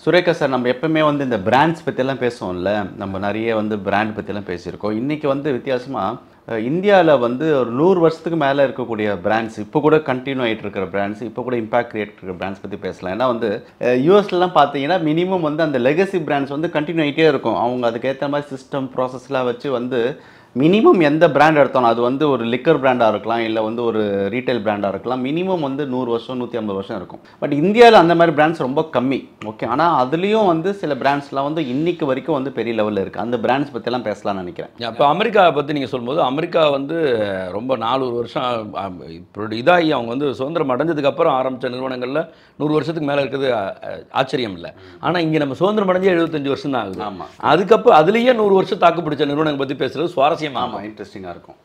Surekha sir நம்ம எப்பவுமே வந்து இந்த பிராண்ட்ஸ் பற்றியெல்லாம் பேசுவோம்ல நம்ம நிறைய வந்து பிராண்ட் பற்றியெல்லாம் பேசியிருக்கோம் இன்றைக்கி வந்து வித்தியாசமாக இந்தியாவில் வந்து ஒரு நூறு வருஷத்துக்கு மேலே இருக்கக்கூடிய பிராண்ட்ஸ் இப்போ கூட கண்டினியூ ஆகிட்டு இருக்கிற பிராண்ட்ஸ் இப்போ கூட இம்பாக்ட் கிரியேட் இருக்கிற பிராண்ட்ஸ் பற்றி பேசலாம் ஏன்னா வந்து யூஎஸ்லாம் பார்த்தீங்கன்னா மினிமம் வந்து அந்த லெகசி பிராண்ட்ஸ் வந்து கண்டினியூ ஆகிட்டே இருக்கும் அவங்க அதுக்கேற்ற மாதிரி சிஸ்டம் ப்ராசஸ்லாம் வச்சு வந்து மினிமம் எந்த பிராண்ட் எடுத்தாலும் அது வந்து ஒரு லிக்கர் பிராண்டாக இருக்கலாம் இல்லை வந்து ஒரு ரீட்டைல் பிராண்டாக இருக்கலாம் மினிமம் வந்து நூறு வருஷம் நூற்றி ஐம்பது வருஷம் இருக்கும் பட் இந்தியாவில் அந்த மாதிரி பிராண்ட்ஸ் ரொம்ப கம்மி ஓகே ஆனால் அதுலேயும் வந்து சில பிராண்ட்ஸ்லாம் வந்து இன்னைக்கு வரைக்கும் வந்து பெரிய லெவலில் இருக்குது அந்த பிராண்ட்ஸ் பற்றிலாம் பேசலாம்னு நினைக்கிறேன் இப்போ அமெரிக்காவை பற்றி நீங்கள் சொல்லும்போது அமெரிக்கா வந்து ரொம்ப நானூறு வருஷம் ஆ, இப்போ இதாகி அவங்க வந்து சுதந்திரம் அடைஞ்சதுக்கு அப்புறம் ஆரம்பித்த நிறுவனங்களில் நூறு வருஷத்துக்கு மேலே இருக்கிறது ஆ, ஆச்சரியம் இல்லை ஆனால் இங்கே நம்ம சுதந்திரம் அடைஞ்சு எழுபத்தஞ்சு வருஷம் தான் ஆகுது ஆமாம் அதுக்கப்புறம் அதுலேயே நூறு வருஷம் தாக்கு பிடிச்ச நிறுவனங்கள் பற்றி பேசுறது சுவாரஸ்யமா ஆமாம் இன்ட்ரெஸ்டிங்காக இருக்கும்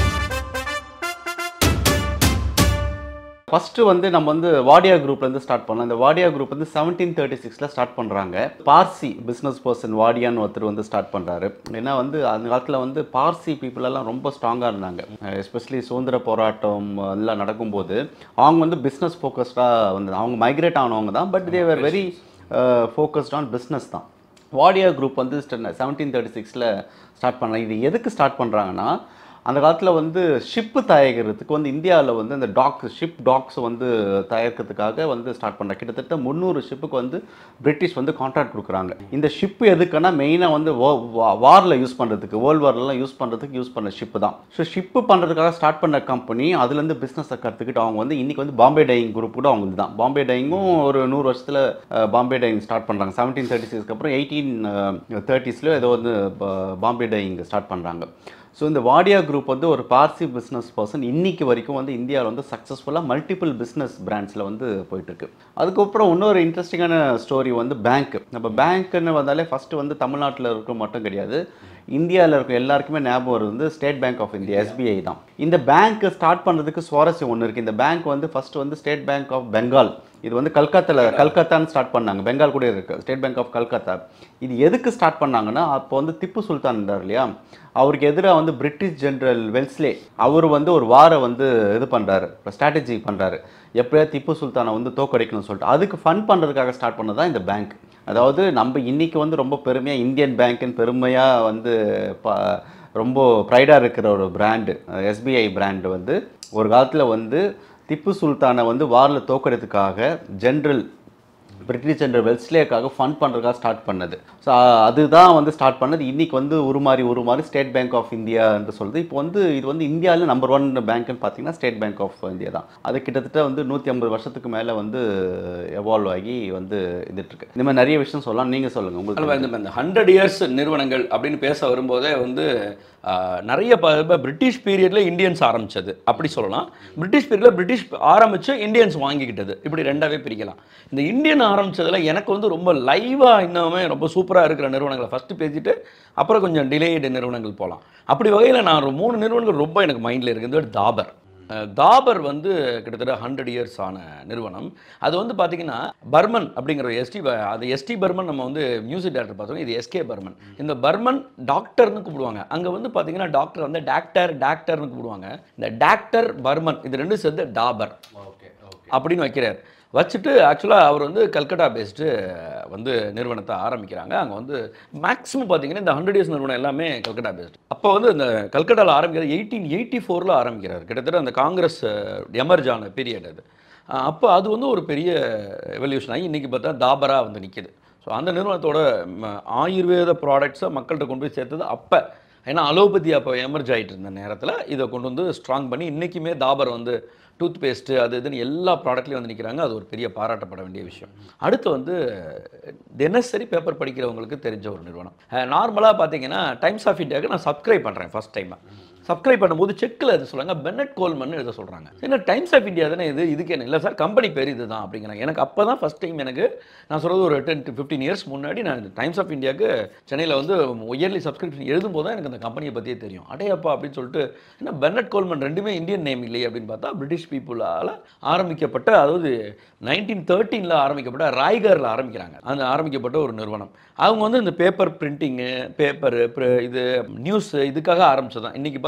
ஃபஸ்ட்டு வந்து நம்ம வந்து வாடியா குரூப்லேருந்து ஸ்டார்ட் பண்ணலாம் இந்த வாடியா குரூப் வந்து செவன்டீன் தேர்ட்டி சிக்ஸில் ஸ்டார்ட் பண்ணுறாங்க பார்சி பிஸ்னஸ் பர்சன் வாடியான்னு ஒருத்தர் வந்து ஸ்டார்ட் பண்ணுறாரு ஏன்னா வந்து அந்த காலத்தில் வந்து பார்சி people எல்லாம் ரொம்ப ஸ்ட்ராங்காக இருந்தாங்க எஸ்பெஷலி சுதந்திர போராட்டம் எல்லாம் நடக்கும்போது அவங்க வந்து பிஸ்னஸ் ஃபோக்கஸ்டாக வந்து அவங்க மைக்ரேட் ஆனவங்க தான் but they were very focused on business தான் வாடியா குரூப் வந்து செவன்டீன் தேர்ட்டி சிக்ஸில் ஸ்டார்ட் பண்ணாங்க இது எதுக்கு ஸ்டார்ட் பண்ணுறாங்கன்னா அந்த காலத்தில் வந்து ஷிப்பு தயாரிக்கிறதுக்கு வந்து இந்தியாவில் வந்து இந்த டாக் ஷிப் டாக்ஸ் வந்து தயாரிக்கிறதுக்காக வந்து ஸ்டார்ட் பண்ணுறாங்க கிட்டத்தட்ட முந்நூறு ஷிப்புக்கு வந்து பிரிட்டிஷ் வந்து கான்ட்ராக்ட் கொடுக்குறாங்க இந்த ஷிப்பு எதுக்குன்னா மெயினாக வந்து வாரில் யூஸ் பண்ணுறதுக்கு வேர்ல்டு வார்லாம் யூஸ் பண்ணுறதுக்கு யூஸ் பண்ண ஷிப்பு தான் ஸோ ஷிப்பு பண்ணுறதுக்காக ஸ்டார்ட் பண்ண கம்பெனி அதுலேருந்து பிஸ்னஸை கற்றுக்கிட்டு அவங்க வந்து இன்றைக்கி வந்து பாம்பே டையிங் குரூப் கூட அவங்க தான் பாம்பே டையிங்கும் ஒரு நூறு வருஷத்தில் பாம்பே டையிங் ஸ்டார்ட் பண்ணுறாங்க செவன்டீன் தேர்ட்டி சிக்ஸ்க்கு அப்புறம் எயிட்டீன் தேர்ட்டிஸில் ஏதோ வந்து ப- பாம்பே டையிங் ஸ்டார்ட் பண்ணுறாங்க ஸோ இந்த வாடியா குரூப் வந்து ஒரு பார்சி பிஸ்னஸ் பர்சன் இன்னைக்கு வரைக்கும் வந்து இந்தியாவில் வந்து சக்ஸஸ்ஃபுல்லாக மல்டிபிள் பிஸ்னஸ் பிராண்ட்ஸில் வந்து போயிட்டுருக்கு அதுக்கப்புறம் இன்னொரு இன்ட்ரெஸ்டிங்கான ஸ்டோரி வந்து பேங்க் நம்ம பேங்க்குன்னு வந்தாலே ஃபஸ்ட்டு வந்து தமிழ்நாட்டில் இருக்க மட்டும் கிடையாது இந்தியாவில் இருக்க எல்லாருக்குமே ஞாபகம் வருது வந்து State Bank of India SBI தான் இந்த பேங்க் ஸ்டார்ட் பண்ணுறதுக்கு சுவாரஸ்யம் ஒன்று இருக்குது இந்த பேங்க் வந்து ஃபஸ்ட்டு வந்து ஸ்டேட் பேங்க் ஆஃப் பெங்கால் இது வந்து கல்கத்தாவில் கல்கத்தான்னு ஸ்டார்ட் பண்ணாங்க பெங்கால் கூட இருக்கு ஸ்டேட் பேங்க் ஆஃப் கல்கத்தா இது எதுக்கு ஸ்டார்ட் பண்ணாங்கன்னா அப்போ வந்து திப்பு சுல்தான் இருந்தார் இல்லையா அவருக்கு எதிராக வந்து பிரிட்டிஷ் ஜெனரல் வெல்ஸ்லே அவர் வந்து ஒரு வாரை வந்து இது பண்ணுறாரு ஸ்ட்ராட்டஜி பண்ணுறாரு எப்படியா திப்பு சுல்தானை வந்து தோக்கடிக்கணும்னு சொல்லிட்டு அதுக்கு ஃபண்ட் பண்ணுறதுக்காக ஸ்டார்ட் பண்ணது தான் இந்த பேங்க் அதாவது நம்ம இன்னைக்கு வந்து ரொம்ப பெருமையாக இந்தியன் பேங்க்குன்னு பெருமையாக வந்து ப ரொம்ப ப்ரைடாக இருக்கிற ஒரு பிராண்டு எஸ்பிஐ பிராண்டு வந்து ஒரு காலத்தில் வந்து திப்பு சுல்தானை வந்து வாரில் தோக்கறதுக்காக ஜென்ரல் பிரிட்டிஷ் ஜெனரல் வெல்ஸ்லேக்காக ஃபண்ட் பண்ணுறதுக்காக ஸ்டார்ட் பண்ணது ஸோ அதுதான் வந்து ஸ்டார்ட் பண்ணது இன்னைக்கு வந்து உருமாறி உருமாறி ஸ்டேட் பேங்க் ஆஃப் இந்தியா என்று சொல்லுது இப்போ வந்து இது வந்து இந்தியாவில் நம்பர் ஒன் பேங்க்னு பார்த்தீங்கன்னா ஸ்டேட் பேங்க் ஆஃப் இந்தியா தான் அது கிட்டத்தட்ட வந்து நூற்றி ஐம்பது வருஷத்துக்கு மேலே வந்து எவால்வ் ஆகி வந்து இருந்துட்டு இருக்கு இந்த மாதிரி நிறைய விஷயம் சொல்லலாம் நீங்கள் சொல்லுங்கள் உங்களுக்கு அல்லவா, இந்த இந்த ஹண்ட்ரட் இயர்ஸ் நிறுவனங்கள் அப்படின்னு பேச வரும்போதே வந்து ஆஹ், நிறைய ப- இப்ப பிரிட்டிஷ் பீரியட்ல இந்தியன்ஸ் ஆரம்பிச்சது அப்படி சொல்லலாம் பிரிட்டிஷ் பீரியட்ல பிரிட்டிஷ் ஆரம்பிச்சு இந்தியன்ஸ் வாங்கிக்கிட்டது இப்படி ரெண்டாவே பிரிக்கலாம் இந்த இந்தியன் ஆரம்பிச்சதுல எனக்கு வந்து ரொம்ப லைவா இன்னுமே ரொம்ப சூப்பரா இருக்கிற நிறுவனங்களை ஃபர்ஸ்ட் பேசிட்டு அப்புறம் கொஞ்சம் டிலேடு நிறுவனங்கள் போகலாம் அப்படி வகையில் நான் ஒரு மூணு நிறுவனங்கள் ரொம்ப எனக்கு மைண்டில் இருக்குது தாபர் அஹ் தாபர் வந்து கிட்டத்தட்ட ஹண்ட்ரட் இயர்ஸ் ஆன நிறுவனம் அது வந்து பார்த்தீங்கன்னா பர்மன் அப்படிங்கிற எஸ்டி அது எஸ்டி பர்மன் நம்ம வந்து மியூசிக் டைரக்டர் பார்த்தோம் இது எஸ்கே பர்மன் இந்த பர்மன் டாக்டர்னு கூப்பிடுவாங்க அங்கே வந்து பார்த்தீங்கன்னா டாக்டர் வந்து டாக்டர் டாக்டர்னு கூப்பிடுவாங்க இந்த டாக்டர் பர்மன் இது ரெண்டும் சேர்ந்து டாபர் அப்படின்னு வைக்கிறார் வச்சுட்டு ஆக்சுவலாக அவர் வந்து கல்கட்டா பேஸ்டு வந்து நிறுவனத்தை ஆரம்பிக்கிறாங்க அங்கே வந்து மேக்ஸிமம் பார்த்தீங்கன்னா இந்த ஹண்ட்ரட் இயர்ஸ் நிறுவனம் எல்லாமே கல்கட்டா பேஸ்டு அப்போ வந்து இந்த கல்கட்டாவில் ஆரம்பிக்கிறது எயிட்டீன் எயிட்டி ஃபோரில் ஆரம்பிக்கிறார் கிட்டத்தட்ட அந்த காங்கிரஸ் எமர்ஜ் ஆன பீரியட் அது அஹ் அப்போ அது வந்து ஒரு பெரிய எவல்யூஷன் ஆகி இன்றைக்கி பார்த்தா தாபராக வந்து நிற்கிது ஸோ அந்த நிறுவனத்தோட ம, ஆயுர்வேத ப்ராடக்ட்ஸை மக்கள்கிட்ட கொண்டு போய் சேர்த்தது அப்போ ஏன்னா அலோபதி அப்போ எமர்ஜ் ஆகிட்டு இருந்த நேரத்தில் இதை கொண்டு வந்து ஸ்ட்ராங் பண்ணி இன்றைக்குமே தாபர் வந்து டூத் பேஸ்ட்டு அது இதுன்னு எல்லா ப்ராடக்ட்லையும் வந்து நிற்கிறாங்க அது ஒரு பெரிய பாராட்டப்பட வேண்டிய விஷயம் அடுத்து வந்து தினசரி பேப்பர் படிக்கிறவங்களுக்கு தெரிஞ்ச ஒரு நிறுவனம் நார்மலாக பார்த்தீங்கன்னா டைம்ஸ் ஆஃப் இந்தியாவுக்கு நான் சப்ஸ்கிரைப் பண்ணுறேன் ஃபஸ்ட் டைமாக சப்ஸ்கிரைப் பண்ணும்போது செக்கில் இது சொல்கிறாங்க பென்னட் கோல்மன் எழுத சொல்கிறாங்க என்ன டைம்ஸ் ஆஃப் இந்தியா தானே இது இதுக்கு என்ன இல்லை சார் கம்பெனி பேர் இது தான் அப்படிங்கிறாங்க எனக்கு அப்போ தான் ஃபஸ்ட் டைம் எனக்கு நான் சொல்கிறது ஒரு டென் டு ஃபிஃப்டீன் இயர்ஸ் முன்னாடி நான் டைம்ஸ் ஆஃப் இந்தியாவுக்கு சென்னையில் வந்து இயர்லி சப்ஸ்கிரிப்ஷன் எழுதும்போது தான் எனக்கு அந்த கம்பெனியை பற்றியே தெரியும் அடையப்பா அப்படின்னு சொல்லிட்டு என்ன பென்னட் கோல்மன் ரெண்டுமே இந்தியன் நேம் இல்லையே அப்படின்னு பார்த்தா பிரிட்டிஷ் பீப்புளால் ஆரம்பிக்கப்பட்ட அதாவது நைன்டீன் தேர்ட்டீனில் ஆரம்பிக்கப்பட்ட ராய்கரில் ஆரம்பிக்கிறாங்க அந்த ஆரம்பிக்கப்பட்ட ஒரு நிறுவனம் அவங்க வந்து இந்த பேப்பர் பிரிண்டிங்கு பேப்பரு இது நியூஸ் இதுக்காக ஆரம்பிச்சது தான் இன்றைக்கி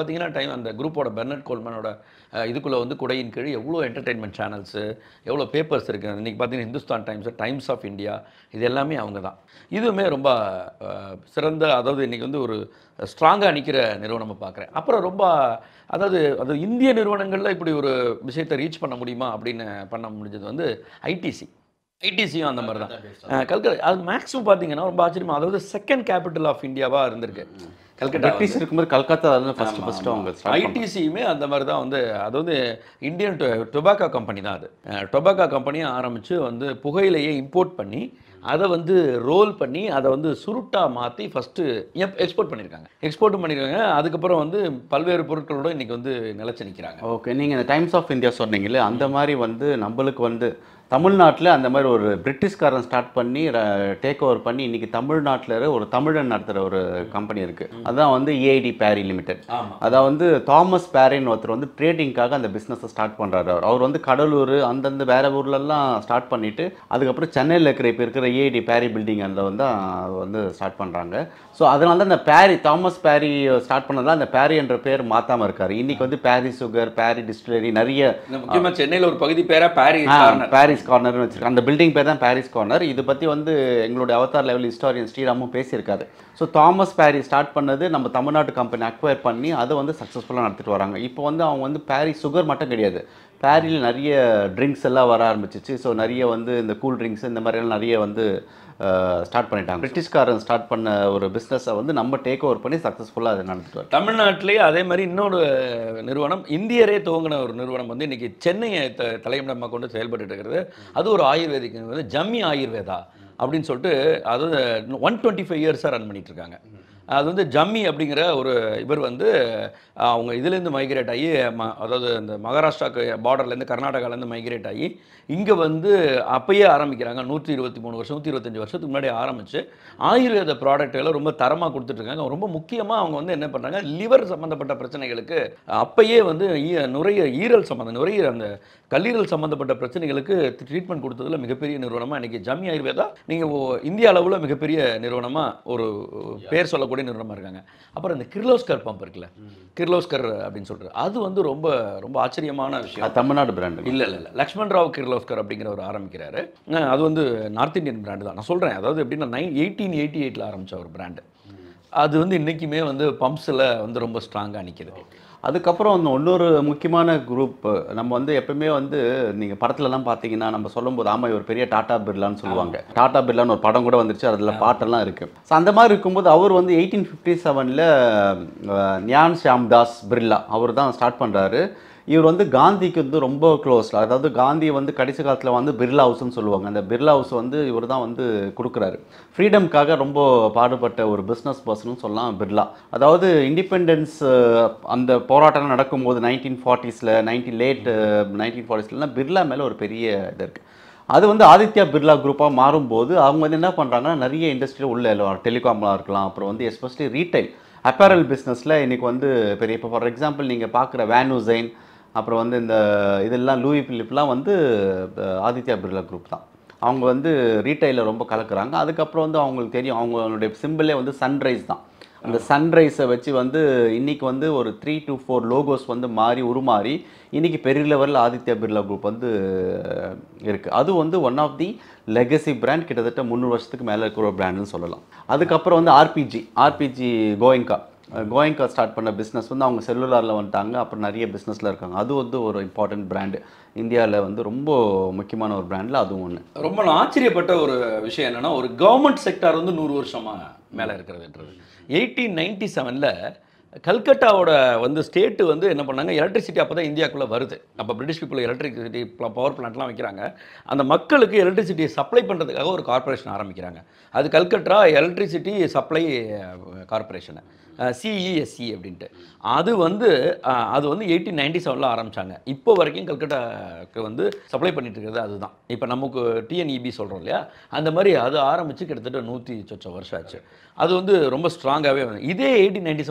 பார்த்தீங்கன்னா டைம் அந்த குரூப்போட பெர்னட் கோல்மனோட அஹ், இதுக்குள்ள வந்து குடையின் கீழ் எவ்வளோ என்டர்டெயின்மெண்ட் சேனல்ஸு எவ்வளோ பேப்பர்ஸ் இருக்குது இன்றைக்கி பார்த்தீங்கன்னா Hindustan Times Times of India இது எல்லாமே அவங்க தான் இதுவுமே ரொம்ப அஹ், சிறந்த அதாவது இன்றைக்கி வந்து ஒரு ஸ்ட்ராங்காக நிற்கிற நிறுவனமாக பார்க்குறேன் அப்புறம் ரொம்ப அதாவது அது இந்திய நிறுவனங்களில் இப்படி ஒரு விஷயத்தை ரீச் பண்ண முடியுமா அப்படின்னு பண்ண முடிஞ்சது வந்து ஐடிசி ஐடிசியும் அந்த மாதிரி தான் கல்கத்தா அது மேக்ஸிமம் பார்த்தீங்கன்னா ரொம்ப ஆச்சரியமா அதாவது செகண்ட் கேபிட்டல் ஆஃப் இந்தியாவாக இருந்திருக்கு கல்கட்டா பிரிட்டிஷ் இருக்கும்போது கல்கத்தா வந்து ஃபர்ஸ்ட் ஃபர்ஸ்ட் அவங்க start பண்ணாங்க. ஐடிசியுமே அந்த மாதிரி தான் வந்து அது வந்து இந்தியன் டொபாக்கோ கம்பெனி தான் அது டொபாக்கோ கம்பெனியை ஆரம்பித்து வந்து புகையிலையை இம்போர்ட் பண்ணி அதை வந்து ரோல் பண்ணி அதை வந்து சுருட்டா மாற்றி ஃபஸ்ட்டு எக்ஸ்போர்ட் பண்ணியிருக்காங்க எக்ஸ்போர்ட்டும் பண்ணியிருக்காங்க அதுக்கப்புறம் வந்து பல்வேறு பொருட்களோட இன்னைக்கு வந்து நிலச்சி நிற்கிறாங்க ஓகே நீங்கள் இந்த டைம்ஸ் ஆஃப் இந்தியா சொன்னீங்களே அந்த மாதிரி வந்து நம்மளுக்கு வந்து தமிழ்நாட்டில் அந்த மாதிரி ஒரு பிரிட்டிஷ்காரன் ஸ்டார்ட் பண்ணி டேக் ஓவர் பண்ணி இன்னைக்கு தமிழ்நாட்டில் ஒரு தமிழன் நடத்துகிற ஒரு கம்பெனி இருக்குது அதான் வந்து ஏஐடி பேரி லிமிடெட் ஆமாம் அதான் வந்து தாமஸ் பேரின்னு ஒருத்தர் வந்து ட்ரேடிங்காக அந்த பிஸ்னஸை ஸ்டார்ட் பண்ணுறாரு அவர் அவர் வந்து கடலூர் அந்தந்த வேற ஊர்லலாம் ஸ்டார்ட் பண்ணிட்டு அதுக்கப்புறம் சென்னையில் இருக்கிற இப்போ இருக்கிற ஏஐடி பேரி பில்டிங் அதில் வந்து அவர் வந்து ஸ்டார்ட் பண்ணுறாங்க ஸோ அதனால தான் அந்த பேரி தாமஸ் பேரி ஸ்டார்ட் பண்ணதால் அந்த பேரி என்ற பேர் மாற்றாமல் இருக்காரு இன்னைக்கு வந்து பேரி சுகர் பேரி டிஸ்டிலரி நிறைய முக்கியமாக சென்னையில் ஒரு பகுதி பேரா பாரிஸ் ஆ, கார்னர் பாரிஸ் கார்னர்னு வச்சிருக்காங்க அந்த பில்டிங் பேர் தான் பாரிஸ் கார்னர் இது பற்றி வந்து எங்களுடைய அவதார் லெவல் ஹிஸ்டாரியன் ஸ்ரீராமும் பேசியிருக்காரு ஸோ தாமஸ் பாரி ஸ்டார்ட் பண்ணது நம்ம தமிழ்நாட்டு கம்பெனி அக்வயர் பண்ணி அதை வந்து சக்ஸஸ்ஃபுல்லாக நடத்திட்டு வராங்க இப்போ வந்து அவங்க வந்து பாரி சுகர் மட்டும் கிடையாது பாரியில் நிறைய ட்ரிங்க்ஸ் எல்லாம் வர ஆரம்பிச்சிச்சு ஸோ நிறைய வந்து இந்த கூல் ட்ரிங்க்ஸ் இந்த மாதிரியெல்லாம் நிறைய வந்து ஸ்டார்ட் பண்ணிட்டாங்க பிரிட்டிஷ்காரன் ஸ்டார்ட் பண்ண ஒரு பிஸ்னஸை வந்து நம்ம டேக் ஓவர் பண்ணி சக்ஸஸ்ஃபுல்லாக அதை நடத்திட்டு வரோம் தமிழ்நாட்டிலேயே அதே மாதிரி இன்னொரு நிறுவனம் இந்தியரே துவங்கின ஒரு நிறுவனம் வந்து இன்னைக்கு சென்னையை த தலைமையிடமாக கொண்டு செயல்பட்டு இருக்கிறது அது ஒரு ஆயுர்வேதிக் வந்து ஜம்மி ஆயுர்வேதா அப்படின்னு சொல்லிட்டு அது ஒன் டுவெண்ட்டி ஃபைவ் இயர்ஸாக ரன் பண்ணிட்டு இருக்காங்க அது வந்து ஜம்மி அப்படிங்கிற ஒரு இவர் வந்து அவங்க இதுலேருந்து மைக்ரேட் ஆகி ம- அதாவது இந்த மகாராஷ்டிராக்கு பார்டர்லேருந்து கர்நாடகாலேருந்து மைக்ரேட் ஆகி இங்கே வந்து அப்பயே ஆரம்பிக்கிறாங்க நூற்றி இருபத்தி மூணு வருஷம் நூற்றி இருபத்தஞ்சு வருஷத்துக்கு முன்னாடி ஆரம்பித்து ஆயுர்வேத ப்ராடக்ட்களை ரொம்ப தரமாக கொடுத்துட்ருக்காங்க ரொம்ப முக்கியமாக அவங்க வந்து என்ன பண்ணுறாங்க லிவர் சம்மந்தப்பட்ட பிரச்சனைகளுக்கு அப்பயே வந்து ஈ- நுரைய ஈரல் சம்மந்தம் நுரையீரல் அந்த கல்லீரல் சம்மந்தப்பட்ட பிரச்சனைகளுக்கு ட்ரீட்மெண்ட் கொடுத்ததுல மிகப்பெரிய நிறுவனமாக இன்னைக்கு ஜம்மி ஆயுர்வேதா நீங்கள் இந்திய அளவில் மிகப்பெரிய நிறுவனமாக ஒரு பேர் சொல்லக்கூடிய நிறுவனமாக இருக்காங்க அப்புறம் இந்த கிர்லோஸ்கர் பம்ப் இருக்குல்ல கிர்லோஸ்கர் அப்படின்னு சொல்கிறது அது வந்து ரொம்ப ரொம்ப ஆச்சரியமான விஷயம் அது தமிழ்நாடு பிராண்டு இல்ல இல்ல இல்ல லக்ஷ்மண் ராவ் கிர்லோஸ்கர் அப்படிங்கிறவர் ஆரம்பிக்கிறாரு அஹ் அது வந்து நார்த் இந்தியன் பிராண்டு தான் நான் சொல்றேன் அதாவது எப்படின்னா நைன் எயிட்டீன் எயிட்டி எயிட்டில் ஆரம்பிச்ச ஒரு பிராண்டு அது வந்து இன்னைக்குமே வந்து பம்ப்ஸில் வந்து ரொம்ப ஸ்ட்ராங்காக நிற்கிது அதுக்கப்புறம் வந்து இன்னொரு முக்கியமான குரூப் நம்ம வந்து எப்பவுமே வந்து நீங்கள் படத்துலலாம் பார்த்தீங்கன்னா நம்ம சொல்லும்போது ஆமாம் இவர் பெரிய டாடா பிர்லான்னு சொல்லுவாங்க டாடா பிர்லான்னு ஒரு படம் கூட வந்துருச்சு அதில் பாட்டெல்லாம் இருக்குது ஸோ அந்த மாதிரி இருக்கும்போது அவர் வந்து எயிட்டீன் ஃபிஃப்டி செவனில் ஞான் ஷியாம்தாஸ் பிர்லா அவர் தான் ஸ்டார்ட் பண்ணுறாரு இவர் வந்து காந்திக்கு வந்து ரொம்ப க்ளோஸ் அதாவது காந்தி வந்து கடைசி காலத்தில் வந்து பிர்லா ஹவுஸ்னு சொல்லுவாங்க அந்த பிர்லா ஹவுஸ் வந்து இவர் தான் வந்து கொடுக்குறாரு ஃப்ரீடம்காக ரொம்ப பாடுபட்ட ஒரு பிஸ்னஸ் பர்சனும் சொல்லலாம் பிர்லா அதாவது இண்டிபெண்டன்ஸ் அந்த போராட்டம் நடக்கும்போது நைன்டீன் ஃபார்ட்டிஸில் நைன்டீன் லேட் நைன்டீன் ஃபார்ட்டிஸ்லாம் பிர்லா மேலே ஒரு பெரிய இது இருக்குது அது வந்து ஆதித்யா பிர்லா குரூப்பாக மாறும்போது அவங்க வந்து என்ன பண்ணுறாங்கன்னா நிறைய இண்டஸ்ட்ரியில் உள்ள டெலிகாம்லாம் இருக்கலாம் அப்புறம் வந்து எஸ்பெஷலி ரீட்டைல் அப்பேரல் பிஸ்னஸில் இன்னைக்கு வந்து பெரிய இப்போ ஃபார் எக்ஸாம்பிள் நீங்கள் பார்க்குற வேனுசைன் அப்புறம் வந்து இந்த இதெல்லாம் லூயி பிலிப்லாம் வந்து அஹ், ஆதித்யா பிர்லா குரூப் தான் அவங்க வந்து ரீட்டைலில் ரொம்ப கலக்குறாங்க அதுக்கப்புறம் வந்து அவங்களுக்கு தெரியும் அவங்களுடைய சிம்பிளே வந்து சன்ரைஸ் தான் அந்த சன்ரைஸை வச்சு வந்து இன்னைக்கு வந்து ஒரு த்ரீ to ஃபோர் லோகோஸ் வந்து மாறி உருமாறி இன்னைக்கு பெரிய லெவலில் ஆதித்யா பிர்லா குரூப் வந்து அஹ், இருக்கு அது வந்து one of the legacy brand கிட்டத்தட்ட முந்நூறு வருஷத்துக்கு மேலே இருக்கிற ஒரு பிராண்டுன்னு சொல்லலாம் அதுக்கப்புறம் வந்து RPG RPG Goenka Goenka start பண்ண பிஸ்னஸ் வந்து அவங்க செல்லுலாரில் வந்துட்டாங்க அப்புறம் நிறைய பிஸ்னஸில் இருக்காங்க அது வந்து ஒரு இம்பார்ட்டன்ட் பிராண்டு இந்தியாவில் வந்து ரொம்ப முக்கியமான ஒரு பிராண்டில் அதுவும் ஒன்று ரொம்ப நான் ஆச்சரியப்பட்ட ஒரு விஷயம் என்னன்னா ஒரு கவர்மெண்ட் செக்டார் வந்து நூறு வருஷமா மேலே இருக்கிறதுன்றது எயிட்டீன் நைன்டி செவனில் கல்கட்டாவோட வந்து ஸ்டேட்டு வந்து என்ன பண்ணாங்க எலக்ட்ரிசிட்டி அப்போ தான் இந்தியாவுக்குள்ளே வருது அப்போ பிரிட்டிஷ் பீப்புள் எலக்ட்ரிசிட்டி பவர் பிளான்ட்லாம் வைக்கிறாங்க அந்த மக்களுக்கு எலக்ட்ரிசிட்டியை சப்ளை பண்ணுறதுக்காக ஒரு கார்ப்பரேஷன் ஆரம்பிக்கிறாங்க அது Calcutta electricity supply corporation CESC அப்படின்ட்டு அது வந்து அஹ், அது வந்து எயிட்டீன் நைன்டி செவனில் ஆரம்பிச்சாங்க இப்போ வரைக்கும் கல்கட்டாக்கு வந்து சப்ளை பண்ணிட்டு இருக்கிறது அதுதான் இப்போ நமக்கு டிஎன்இபி சொல்கிறோம் இல்லையா அந்த மாதிரி அது ஆரம்பித்து கிட்டத்தட்ட நூற்றி சொச்ச வருஷம் ஆச்சு அது வந்து ரொம்ப ஸ்ட்ராங்காகவே வந்து இதே எயிட்டீன் நைன்டி செவனில் ஆரம்பிச்சு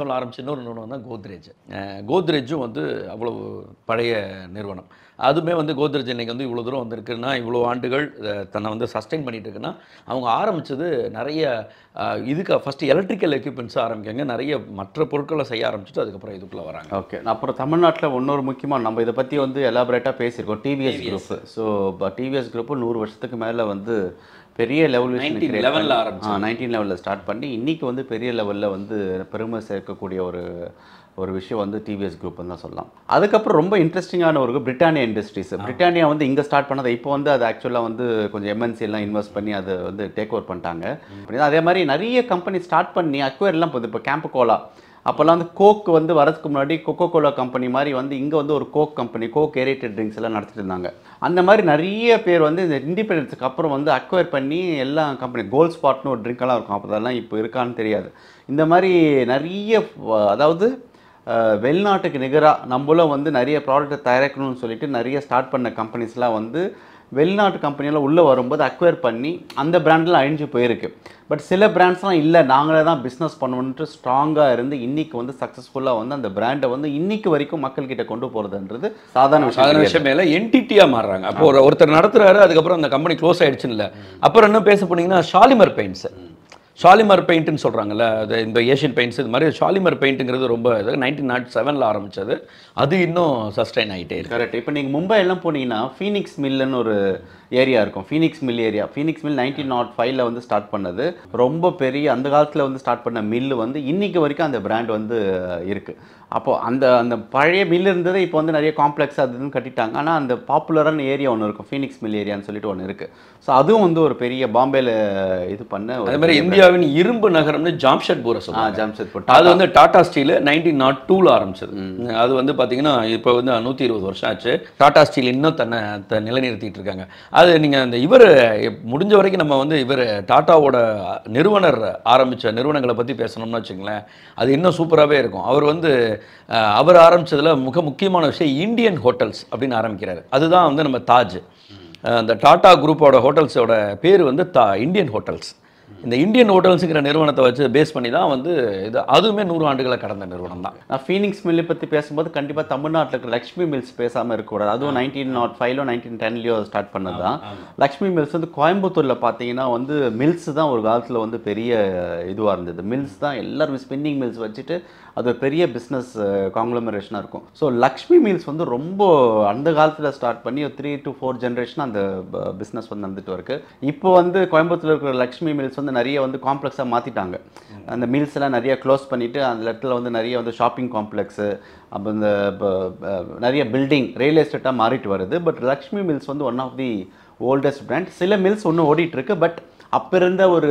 இன்னொரு நிறுவனம் தான் கோத்ரேஜ் அஹ் கோத்ரேஜும் வந்து அவ்வளவு பழைய நிறுவனம் அதுவுமே வந்து கோத்ரேஜ் இன்னைக்கு வந்து இவ்வளோ தூரம் வந்திருக்குன்னா இவ்வளோ ஆண்டுகள் அஹ், தன்னை வந்து சஸ்டெயின் பண்ணிட்டு இருக்குன்னா அவங்க ஆரம்பிச்சது நிறைய அஹ், இதுக்கு ஃபஸ்ட்டு எலக்ட்ரிக்கல் எக்யூப்மெண்ட்ஸ் ஆரம்பிக்காங்க நிறைய மற்ற பொருட்களை செய்ய ஆரம்பிச்சுட்டு அதுக்கப்புறம் இதுக்குள்ளே வராங்க ஓகே அப்புறம் தமிழ்நாட்டில் இன்னொரு முக்கியமாக நம்ம இதை பற்றி வந்து எலாபரேட்டாக பேசியிருக்கோம் TVS group so TVS group நூறு வருஷத்துக்கு மேலே வந்து பெரிய லெவல் 1911 ல ஆரம்பிச்சது. நைன்டீன் லெவலில் ஸ்டார்ட் பண்ணி இன்னைக்கு வந்து பெரிய லெவலில் வந்து பெருமை சேர்க்கக்கூடிய ஒரு ஒரு விஷயம் வந்து டிவிஎஸ் குரூப் தான் சொல்லலாம் அதுக்கப்புறம் ரொம்ப இன்ட்ரெஸ்டிங்கான ஒரு பிரிட்டானியா இண்டஸ்ட்ரீஸ் பிரிட்டானியா வந்து இங்கே ஸ்டார்ட் பண்ணதை இப்போ வந்து அது ஆக்சுவலாக வந்து கொஞ்சம் எம்என்சி எல்லாம் இன்வெஸ்ட் பண்ணி அதை வந்து டேக் ஓவர் பண்ணிட்டாங்க அப்படின்னா அதே மாதிரி நிறைய கம்பெனி ஸ்டார்ட் பண்ணி அக்வயர் எல்லாம் போகுது இப்போ கேம்ப் கோலா அப்போல்லாம் வந்து கோக் வந்து வரதுக்கு முன்னாடி கொக்கோ கோலா கம்பெனி மாதிரி வந்து இங்கே வந்து ஒரு Coke company Coke aerated drinks எல்லாம் நடத்திட்டு இருந்தாங்க அந்த மாதிரி நிறைய பேர் வந்து இந்த இண்டிபெண்டன்ஸுக்கு அப்புறம் வந்து அக்வயர் பண்ணி எல்லா கம்பெனி கோல்ட் ஸ்பாட்னு ஒரு ட்ரிங்க் எல்லாம் இருக்கும் அப்போ அதெல்லாம் இப்போ இருக்கான்னு தெரியாது இந்த மாதிரி நிறைய வ- அதாவது அஹ், வெளிநாட்டுக்கு நிகராக நம்மளும் வந்து நிறைய ப்ராடக்ட்டை தயாரிக்கணும்னு சொல்லிட்டு நிறைய ஸ்டார்ட் பண்ண கம்பெனிஸ்லாம் வந்து வெளிநாட்டு கம்பெனியெல்லாம் உள்ளே வரும்போது அக்வயர் பண்ணி அந்த பிராண்ட்லாம் அழிஞ்சு போயிருக்கு பட் சில பிராண்ட்ஸ்லாம் இல்லை நாங்களே தான் பிஸ்னஸ் பண்ணுவோன்ட்டு ஸ்ட்ராங்காக இருந்து இன்னைக்கு வந்து சக்ஸஸ்ஃபுல்லாக வந்து அந்த பிராண்டை வந்து இன்னைக்கு வரைக்கும் மக்கள்கிட்ட கொண்டு போகிறதுன்றது சாதாரண விஷயம் சாதாரண கிடையாது. விஷயம் மேல என்டிட்டியாக மாறுறாங்க அப்போ ஒரு ஒருத்தர் நடத்துறாரு அதுக்கப்புறம் அந்த கம்பெனி க்ளோஸ் ஆயிடுச்சுன்னு இல்லை அப்புறம் என்ன பேச போனீங்கன்னா ஷாலிமர் பெயிண்ட்ஸ் ஷாலிமர் பெயிண்ட்னு சொல்கிறாங்கல்ல அது இந்த ஏஷியன் பெயிண்ட்ஸ் இது மாதிரி ஷாலிமர் பெயிண்ட்டுங்கிறது ரொம்ப இது நைன்டீன் நாட் செவனில் ஆரம்பிச்சது அது இன்னும் சஸ்டைன் ஆகிட்டே இருக்கு கரெக்ட் இப்போ நீங்கள் மும்பை எல்லாம் போனீங்கன்னா ஃபீனிக்ஸ் மில்லுன்னு ஒரு ஏரியா இருக்கும் Phoenix mill area Phoenix mill nineteen nought ஃபைவ்ல வந்து ஸ்டார்ட் பண்ணது ரொம்ப பெரிய அந்த காலத்தில் வந்து ஸ்டார்ட் பண்ண மில்லு வந்து இன்னைக்கு வரைக்கும் அந்த பிராண்ட் வந்து இருக்கு அப்போ அந்த அந்த பழைய மில் இருந்தது இப்போ வந்து நிறைய காம்ப்ளெக்ஸ் அது இதுன்னு கட்டிட்டாங்க ஆனால் அந்த பாப்புலரான ஏரியா ஒன்று இருக்கும் ஃபீனிக்ஸ் மில் ஏரியான்னு சொல்லிட்டு ஒன்று இருக்கு ஸோ அதுவும் வந்து ஒரு பெரிய பாம்பேல இது பண்ண ஒரு அதே மாதிரி இந்தியாவின் இரும்பு நகரம்னு ஜாம்ஷெட்பூரை சொல்லுவாங்க ஜாம்ஷெட் போட்டு அது வந்து டாடா ஸ்டீல் நைன்டீன் நாட் டூவில் ஆரம்பிச்சது அது வந்து பார்த்தீங்கன்னா இப்போ வந்து நூற்றி இருபது வருஷம் ஆச்சு டாடா ஸ்டீல் இன்னும் தன்னை த- நிலைநிறுத்திட்டு இருக்காங்க அது நீங்கள் அந்த இவர் முடிஞ்ச வரைக்கும் நம்ம வந்து இவர் டாட்டாவோட நிறுவனர் ஆரம்பித்த நிறுவனங்களை பற்றி பேசணும்னு வச்சுங்களேன் அது இன்னும் சூப்பராகவே இருக்கும் அவர் வந்து அஹ், அவர் ஆரம்பிச்சதுல மிக முக்கியமான விஷயம் இந்தியன் ஹோட்டல்ஸ் அப்படின்னு ஆரம்பிக்கிறாரு அதுதான் வந்து நம்ம தாஜ் அஹ், அந்த டாடா குரூப்போட ஹோட்டல்ஸோட பேர் வந்து தா இந்தியன் ஹோட்டல்ஸ் இந்த இந்தியன் ஹோட்டல்ஸுங்கிற நிறுவனத்தை வச்சு பேஸ் பண்ணி தான் வந்து இது அதுவுமே நூறு ஆண்டுகளை கடந்த நிறுவனம் தான் நான் ஃபீனிக்ஸ் மில்லை பற்றி பேசும்போது கண்டிப்பாக தமிழ்நாட்டில் இருக்கிற லக்ஷ்மி மில்ஸ் பேசாமல் இருக்கக்கூடாது அதுவும் நைன்டீன் நாட் ஃபைவ்லோ நைன்டீன் டென்லையோ ஸ்டார்ட் பண்ணது தான் லக்ஷ்மி மில்ஸ் வந்து கோயம்புத்தூரில் பார்த்தீங்கன்னா வந்து மில்ஸ் தான் ஒரு காலத்தில் வந்து பெரிய இதுவாக இருந்தது மில்ஸ் தான் எல்லாரும் ஸ்பின்னிங் மில்ஸ் வச்சுட்டு அது ஒரு பெரிய பிஸ்னஸ் காங்க்ளமரேஷனாக இருக்கும் ஸோ லக்ஷ்மி மில்ஸ் வந்து ரொம்ப அந்த காலத்தில் ஸ்டார்ட் பண்ணி ஒரு த்ரீ டு ஃபோர் ஜென்ரேஷன் அந்த பிஸ்னஸ் வந்து நடந்துட்டு இருக்கு இப்போ வந்து கோயம்புத்தூர்ல இருக்கிற லக்ஷ்மி மில்ஸ் வந்து நிறைய வந்து காம்ப்ளெக்ஸாக மாற்றிட்டாங்க அந்த மில்ஸ் எல்லாம் நிறைய க்ளோஸ் பண்ணிட்டு அந்த இடத்துல வந்து நிறைய வந்து ஷாப்பிங் காம்ப்ளெக்ஸு அப்போ இந்த ப- ப- நிறைய பில்டிங் ரியல் எஸ்டேட்டாக மாறிட்டு வருது பட் லக்ஷ்மி மில்ஸ் வந்து one of the oldest brand சில மில்ஸ் ஒன்றும் ஓடிட்டு இருக்கு பட் அப்போ இருந்த ஒரு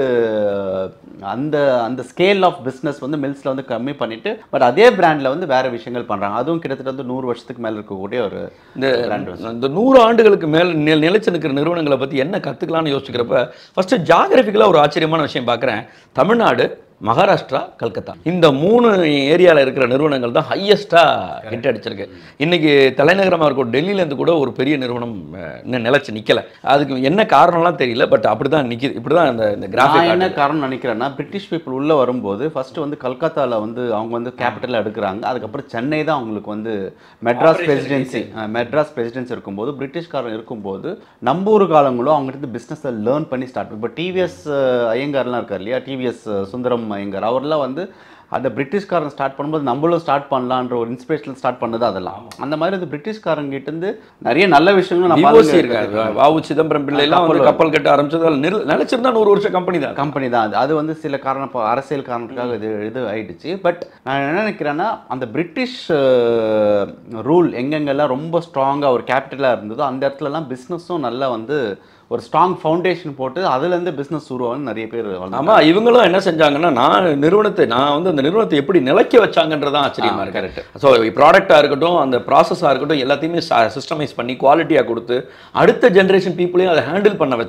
அந்த அந்த ஸ்கேல் ஆஃப் பிஸ்னஸ் வந்து மில்ஸில் வந்து கம்மி பண்ணிட்டு பட் அதே பிராண்டில் வந்து வேற விஷயங்கள் பண்ணுறாங்க அதுவும் கிட்டத்தட்ட வந்து நூறு வருஷத்துக்கு மேலே இருக்கக்கூடிய ஒரு இந்த பிராண்ட் இந்த நூறு ஆண்டுகளுக்கு மேல் நில நிலைச்சு நிற்கிற நிறுவனங்களை பற்றி என்ன கற்றுக்கலாம்னு யோசிக்கிறப்ப ஃபஸ்ட்டு ஜாகிரபிக்கலாக ஒரு ஆச்சரியமான விஷயம் பார்க்குறேன் தமிழ்நாடு மகாராஷ்டிரா கல்கத்தா இந்த மூணு ஏரியாவில் இருக்கிற நிறுவனங்கள் தான் ஹையஸ்ட்டாக ஹிட் அடிச்சிருக்கு இன்னைக்கு தலைநகரமாக இருக்கும் டெல்லியிலேருந்து கூட ஒரு பெரிய நிறுவனம் அஹ், இன்னும் நிலைச்சு நிற்கல அதுக்கு என்ன காரணம்லாம் தெரியல பட் அப்படி தான் நிற்கிது இப்படி தான் இந்த இந்த நான் கிராஃபிக் என்ன காரணம் நினைக்கிறேன்னா பிரிட்டிஷ் பீப்புள் உள்ள வரும்போது ஃபர்ஸ்ட் வந்து கல்கத்தால வந்து அவங்க வந்து கேபிட்டல் எடுக்கிறாங்க அதுக்கப்புறம் சென்னை தான் அவங்களுக்கு வந்து மெட்ராஸ் பிரசிடென்சி மெட்ராஸ் பிரசிடென்சி இருக்கும்போது பிரிட்டிஷ்காரன் இருக்கும்போது நம்ம ஊர் காலங்களும் அவங்ககிட்ட பிஸ்னஸை லேர்ன் பண்ணி ஸ்டார்ட் இப்போ டிவிஎஸ் ஐயங்கார்லாம் இருக்கார் இல்லையா டிவிஎஸ் சுந்தரம் ஐயங்கார் அவர்லாம் வந்து அந்த பிரிட்டிஷ்காரன் ஸ்டார்ட் பண்ணும்போது நம்மளும் ஸ்டார்ட் பண்ணலான்ற ஒரு இன்ஸ்பிரேஷன் ஸ்டார்ட் பண்ணது அதெல்லாம் அந்த மாதிரி அந்த பிரிட்டிஷ்காரங்க கிட்ட இருந்து நிறைய நல்ல விஷயங்களும் நம்ம விவோசி ஆளுங்க இருக்காரு வாவு சிதம்பரம் பிள்ளை எல்லாம் வந்து கப்பல் கட்ட ஆரம்பிச்சது அதில் நிறு நிலைச்சிருந்தா நூறு வருஷம் கம்பெனி தான் கம்பெனி தான் அது அது வந்து சில காரணம் இப்போ அரசியல் காரணத்துக்காக இது இது ஆயிடுச்சு பட் நான் என்ன நினைக்கிறேன்னா அந்த பிரிட்டிஷ் ரூல் எங்கெங்கெல்லாம் ரொம்ப ஸ்ட்ராங்காக ஒரு கேபிட்டலாக இருந்ததோ அந்த இடத்துலலாம் பிஸ்னஸும் நல்லா வந்து ஒரு ஸ்ட்ராங் ஃபவுண்டேஷன் போட்டு அதுலேருந்து பிஸ்னஸ் உருவான்னு நிறைய பேர் வளர்ந்தாங்க. ஆமா இவங்களும் என்ன செஞ்சாங்கன்னா நான் நிறுவனத்தை நான் வந்து அந்த நிறுவனத்தை எப்படி நிலைக்க வச்சாங்கன்றதான் ஆச்சரியமா இருக்கு correct. ஸோ ப்ராடக்டாக இருக்கட்டும் அந்த ப்ராசஸாக இருக்கட்டும் எல்லாத்தையுமே சிஸ்டமைஸ் பண்ணி குவாலிட்டியாக கொடுத்து அடுத்த ஜென்ரேஷன் பீப்புளையும் அதை ஹேண்டில் பண்ண வச்சு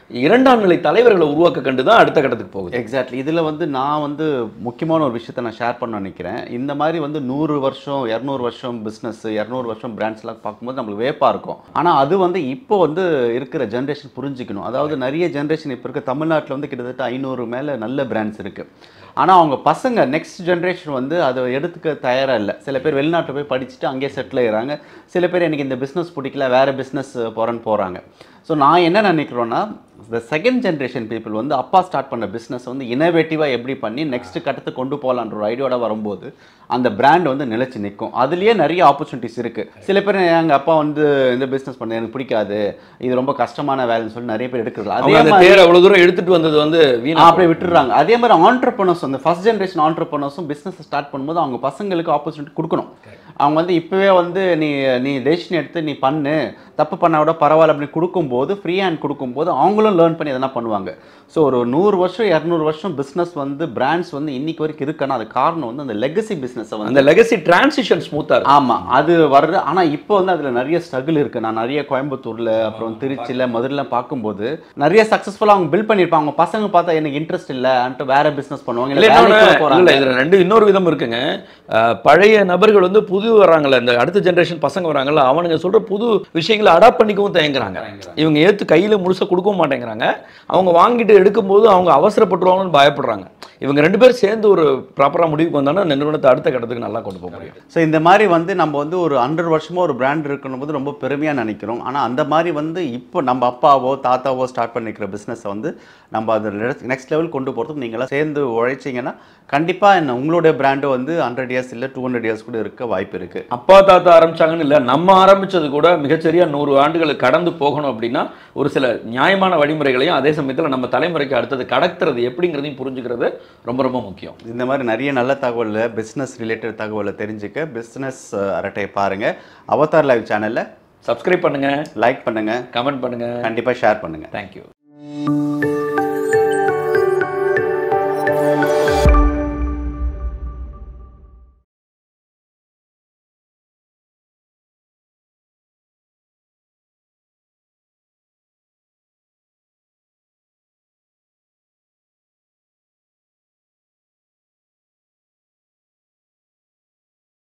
இரண்டாம் நிலை தலைவர்களை உருவாக்க கண்டு தான் அடுத்த கட்டத்துக்கு போகுது எக்ஸாக்ட்லி இதில் வந்து நான் வந்து முக்கியமான ஒரு விஷயத்தை நான் ஷேர் பண்ண நினைக்கிறேன் இந்த மாதிரி வந்து நூறு வருஷம் இரநூறு வருஷம் பிஸ்னஸ் இரநூறு வருஷம் பிராண்ட்ஸ்லாம் பார்க்கும்போது நம்மளுக்கு வேப்பாக இருக்கும் ஆனால் அது வந்து இப்போ வந்து இருக்கிற ஜென்ரேஷன் புரிஞ்சுக்கணும் அதாவது நிறைய ஜென்ரேஷன் இப்போ இருக்க தமிழ்நாட்டில் வந்து கிட்டத்தட்ட ஐநூறு மேலே நல்ல பிராண்ட்ஸ் இருக்குது ஆனால் அவங்க பசங்க நெக்ஸ்ட் ஜென்ரேஷன் வந்து அதை எடுத்துக்க தயாராக இல்லை சில பேர் வெளிநாட்டில் போய் படிச்சுட்டு அங்கேயே செட்டில் ஆகிறாங்க சில பேர் எனக்கு இந்த பிஸ்னஸ் பிடிக்கல வேறு பிஸ்னஸ் போகிறேன்னு போகிறாங்க ஸோ நான் என்ன நினைக்கிறேன்னா இந்த செகண்ட் ஜென்ரேஷன் பீப்புள் வந்து அப்பா ஸ்டார்ட் பண்ண பிஸ்னஸ் வந்து இனோவேட்டிவாக எப்படி பண்ணி நெக்ஸ்ட் கட்டத்துக்கு கொண்டு போகலான்ற ஒரு ஐடியோட வரும்போது அந்த பிராண்ட் வந்து நிலைச்சு நிற்கும் அதுலேயே நிறைய ஆப்பர்ச்சுனிட்டிஸ் இருக்குது சில பேர் எங்கள் அப்பா வந்து இந்த பிஸ்னஸ் பண்ண எனக்கு பிடிக்காது இது ரொம்ப கஷ்டமான வேலைன்னு சொல்லி நிறைய பேர் எடுக்கிறது அவங்க அதே அந்த மாதிரி தேர் அவ்வளவு தூரம் எடுத்துட்டு வந்தது வந்து வீணா அப்படியே விட்டுறாங்க அதே மாதிரி ஆண்டர்பனர்ஸ் வந்து ஃபர்ஸ்ட் ஜென்ரேஷன் ஆண்டர்பனர்ஸும் பிஸ்னஸ் ஸ்டார்ட் பண்ணும்போது அவங்க பசங்களுக்கு ஆப்பர்ச்சுனிட்டி கொடுக்கணும் அவங்க வந்து இப்போவே வந்து நீ நீ டெசிஷன் எடுத்து நீ பண்ணு தப்பு பண்ண விட பரவாயில்ல அப்படின்னு கொடுக்கும்போது ஃப்ரீ ஹேண்ட் கொடுக்கும்போது அவங்களும் லேர்ன் பண்ணி எதனா பண்ணுவாங்க ஸோ ஒரு நூறு வருஷம் இரநூறு வருஷம் பிஸ்னஸ் வந்து பிராண்ட்ஸ் வந்து இன்னைக்கு வரைக்கும் இருக்குன்னா அது காரணம் வந்து அந்த லெகசி பிஸ்னஸை வந்து அந்த லெகசி டிரான்சிஷன் ஸ்மூத்தா இருக்கு ஆமா அது வர்றது ஆனா இப்போ வந்து அதுல நிறைய ஸ்ட்ரகிள் இருக்கு நான் நிறைய கோயம்புத்தூர்ல அப்புறம் திருச்சியில மதுரைல பார்க்கும்போது நிறைய சக்சஸ்ஃபுல்லா அவங்க பில்ட் பண்ணிருப்பாங்க அவங்க பசங்க பார்த்தா எனக்கு இன்ட்ரெஸ்ட் இல்லன்ட்டு வேற பிசினஸ் பண்ணுவாங்க இல்ல இல்ல இன்னொன்னு- வேலைக்கு போறாங்க இல்ல இதுல ரெண்டு இன்னொரு விதம் இருக்குங்க அஹ், பழைய நபர்கள் வந்து புது வராங்கல்ல இந்த அடுத்த ஜெனரேஷன் பசங்க வராங்கல்ல அவனுங்க சொல்ற புது விஷயங்களை அடாப்ட் பண்ணிக்கவும் தயங்குறாங்க இவங்க ஏத்து கையில முழுசா கொடுக்கவும் மாட்டேங்கிறாங்க அவங்க வாங்கிட்டு எடுக்கும்போது அவங்க அவசரப்பட்டுருவாங்கன்னு பயப்படுறாங்க இவங்க ரெண்டு பேரும் சேர்ந்து ஒரு ப்ராப்பரா முடிவுக்கு வந்தாங்கன்னா நிறுவனத்தை அடுத்த கட்டத்துக்கு நல்லா கொண்டு போக முடியும் ஸோ இந்த மாதிரி வந்து நம்ம வந்து ஒரு ஹண்ட்ரட் வருஷமா ஒரு பிராண்ட் இருக்கணும் போது ரொம்ப பெருமையா நினைக்கிறோம் ஆனா அந்த மாதிரி வந்து இப்போ நம்ம அப்பாவோ தாத்தாவோ ஸ்டார்ட் பண்ணிக்கிற பிஸ்னஸை வந்து நம்ம அது நெக்ஸ்ட் லெவல் கொண்டு போகிறதுக்கு நீங்களாம் சேர்ந்து உழைச்சிங்கன்னா கண்டிப்பா என்ன உங்களுடைய பிராண்டு வந்து ஹண்ட்ரட் இயர்ஸ் இல்லை டூ ஹண்ட்ரட் இயர்ஸ் கூட இருக்க வாய்ப்பு இருக்கு அப்பா தாத்தா ஆரம்பிச்சாங்கன்னு இல்லை நம்ம ஆரம்பிச்சது கூட மிகச்சரியா நூறு ஆண்டுகளை கடந்து போகணும் அப்படின்னா ஒரு சில நியாயமான வழிமுறைகளையும் அதே சமயத்துல நம்ம தலைமுறைக்கு அடுத்தது கடத்துறது எப்படிங்கிறதையும் புரிஞ்சுக்கிறது ரொம்ப ரொம்ப முக்கியம் இந்த மாதிரி நிறைய நல்ல தகவல் பிஸ்னஸ் ரிலேட்டட் தகவலை தெரிஞ்சுக்க பிஸ்னஸ் அரட்டையை பாருங்க அவதார் லைவ் சேனல்ல சப்ஸ்கிரைப் பண்ணுங்க லைக் பண்ணுங்க கமெண்ட் பண்ணுங்க கண்டிப்பா ஷேர் பண்ணுங்க தேங்க்யூ